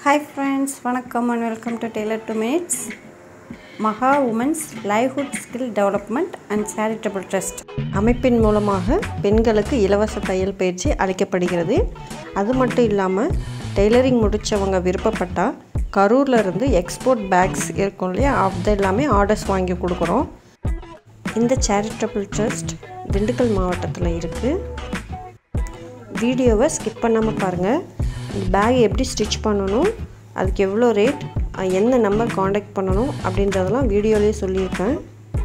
hi friends வணக்கம் and welcome to tailor two minutes Maha women's livelihood skill development and charitable trust அமைப்பின் மூலமாக பெண்களுக்கு இலவச தையல் பயிற்சி அளிக்கப்படுகிறது அது மட்டும் இல்லாமல் டெய்லரிங் முடித்தவங்க விருப்பப்பட்டால் கரூரில் இருந்து எக்ஸ்போர்ட் பேக்ஸ் இருக்கும் இல்லையா அது எல்லாமே ஆர்டர்ஸ் வாங்கி கொடுக்குறோம் இந்த சேரிட்டபிள் ட்ரஸ்ட் திண்டுக்கல் மாவட்டத்தில் இருக்குது வீடியோவை ஸ்கிப் பண்ணாமல் பாருங்கள் இந்த பேக் எப்படி ஸ்டிச் பண்ணணும் அதுக்கு எவ்வளோ ரேட் எந்த நம்பர் காண்டாக்ட் பண்ணணும் அப்படின்றதெல்லாம் வீடியோலேயே சொல்லியிருக்கேன்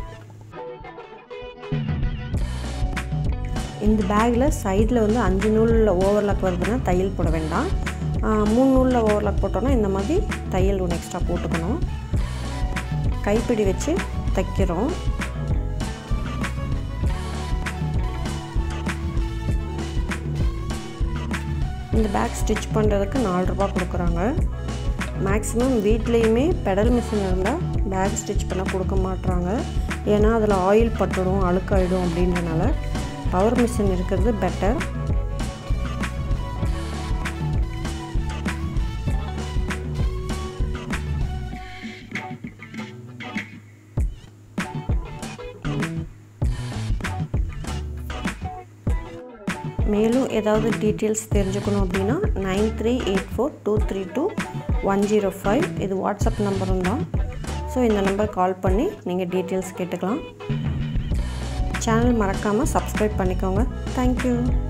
இந்த பேக்கில் சைடில் வந்து அஞ்சு நூலில் ஓவர்லாக் வருதுன்னா தையல் போட வேண்டாம் மூணு நூலில் ஓவர்லாக் போட்டோன்னா இந்த மாதிரி தையல் ஒன்று எக்ஸ்ட்ரா போட்டுக்கணும் கைப்பிடி வச்சு தைக்கிறோம் இந்த பேக் ஸ்டிச் பண்ணுறதுக்கு நாலு ரூபா கொடுக்குறாங்க மேக்ஸிமம் வீட்லேயுமே பெடல் மிஷின் இருந்தால் பேக் ஸ்டிச் பண்ண கொடுக்க மாட்றாங்க ஏன்னா அதில் ஆயில் பட்டுடும் அழுக்காயிடும் அப்படின்றனால பவர் மிஷின் இருக்கிறது பெட்டர் மேலும் ஏதாவது டீட்டெயில்ஸ் தெரிஞ்சுக்கணும் அப்படின்னா nine three eight four two three two one zero five இது வாட்ஸ்அப் நம்பரும் தான் ஸோ இந்த நம்பர் கால் பண்ணி நீங்கள் டீட்டெயில்ஸ் கேட்டுக்கலாம் சேனல் மறக்காமல் சப்ஸ்கிரைப் பண்ணிக்கோங்க தேங்க்யூ